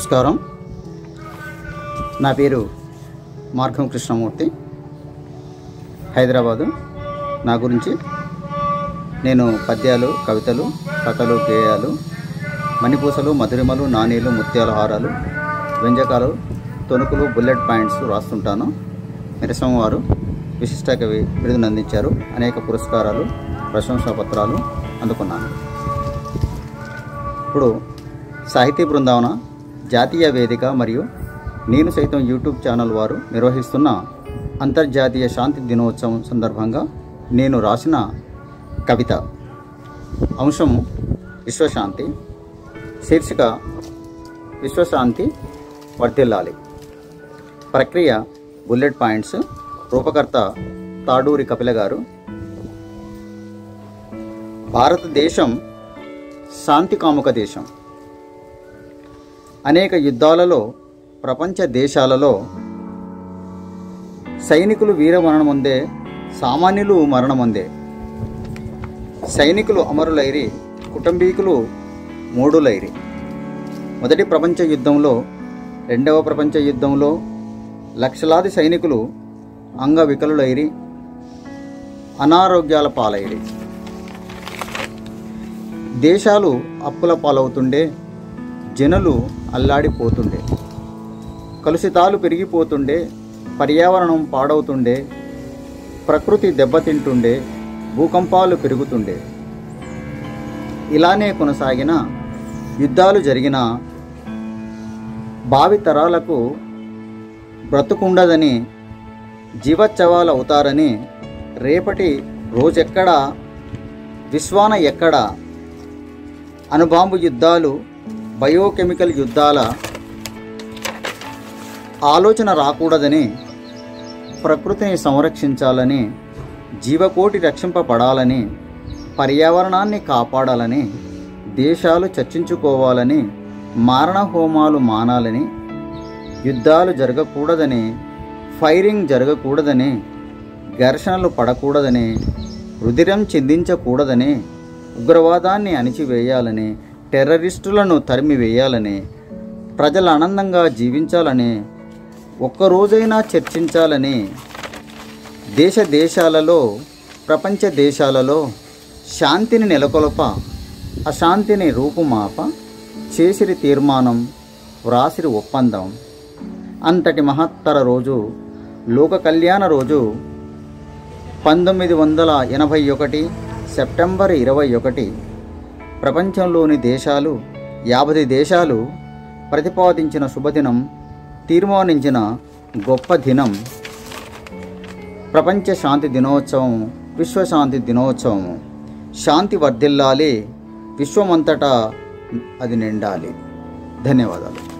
నమస్కారం నా పేరు మార్గం కృష్ణమూర్తి హైదరాబాదు నా గురించి నేను పద్యాలు కవితలు కథలు గేయాలు మణిపూసలు మధురిమలు నాణేలు ముత్యాల హారాలు వ్యంజకాలు తొణుకులు బుల్లెట్ పాయింట్స్ రాస్తుంటాను నిరసం వారు విశిష్ట కవి బిరుదును అందించారు అనేక పురస్కారాలు ప్రశంసాపత్రాలు అందుకున్నాను ఇప్పుడు సాహితీ బృందావన జాతీయ వేదిక మరియు నేను సైతం యూట్యూబ్ ఛానల్ వారు నిర్వహిస్తున్న అంతర్జాతీయ శాంతి దినోత్సవం సందర్భంగా నేను రాసిన కవిత అంశం విశ్వశాంతి శీర్షిక విశ్వశాంతి వర్ధిల్లాలి ప్రక్రియ బుల్లెట్ పాయింట్స్ రూపకర్త తాడూరి కపిల గారు భారతదేశం శాంతి కాముక దేశం అనేక యుద్ధాలలో ప్రపంచ దేశాలలో సైనికులు వీరమరణముందే సామాన్యులు మరణముందే సైనికులు అమరులైరి కుటుంబీకులు మూడులైరి మొదటి ప్రపంచ యుద్ధంలో రెండవ ప్రపంచ యుద్ధంలో లక్షలాది సైనికులు అంగవికలులైరి అనారోగ్యాల పాలైరి దేశాలు అప్పుల పాలవుతుండే జనులు అల్లాడిపోతుండే కలుషితాలు పెరిగిపోతుండే పర్యావరణం పాడవుతుండే ప్రకృతి దెబ్బతింటుండే భూకంపాలు పెరుగుతుండే ఇలానే కొనసాగిన యుద్ధాలు జరిగిన భావి తరాలకు బ్రతుకుండదని జీవచ్చవాలు అవుతారని రేపటి రోజెక్కడా విశ్వాన ఎక్కడా అణుబాంబు యుద్ధాలు బయోకెమికల్ యుద్ధాల ఆలోచన రాకూడదని ప్రకృతిని సంరక్షించాలని జీవకోటి రక్షింపబడాలని పర్యావరణాన్ని కాపాడాలని దేశాలు చర్చించుకోవాలని మారణ హోమాలు మానాలని యుద్ధాలు జరగకూడదని ఫైరింగ్ జరగకూడదని ఘర్షణలు పడకూడదని రుధిరం చిందించకూడదని ఉగ్రవాదాన్ని అణిచివేయాలని టెర్రరిస్టులను తరిమివేయాలని ప్రజలు ఆనందంగా జీవించాలని ఒక్కరోజైనా చర్చించాలని దేశ దేశాలలో ప్రపంచ దేశాలలో శాంతిని నెలకొల్ప అశాంతిని రూపుమాప చేసిరి తీర్మానం వ్రాసిరి ఒప్పందం అంతటి మహత్తర రోజు లోక కళ్యాణ రోజు పంతొమ్మిది వందల ఎనభై ఒకటి సెప్టెంబర్ ఇరవై ఒకటి ప్రపంచంలోని దేశాలు యాభై దేశాలు ప్రతిపాదించిన శుభదినం తీర్మానించిన గొప్ప దినం ప్రపంచ శాంతి దినోత్సవం విశ్వశాంతి దినోత్సవం శాంతి వర్ధిల్లాలి విశ్వమంతటా అది నిండాలి ధన్యవాదాలు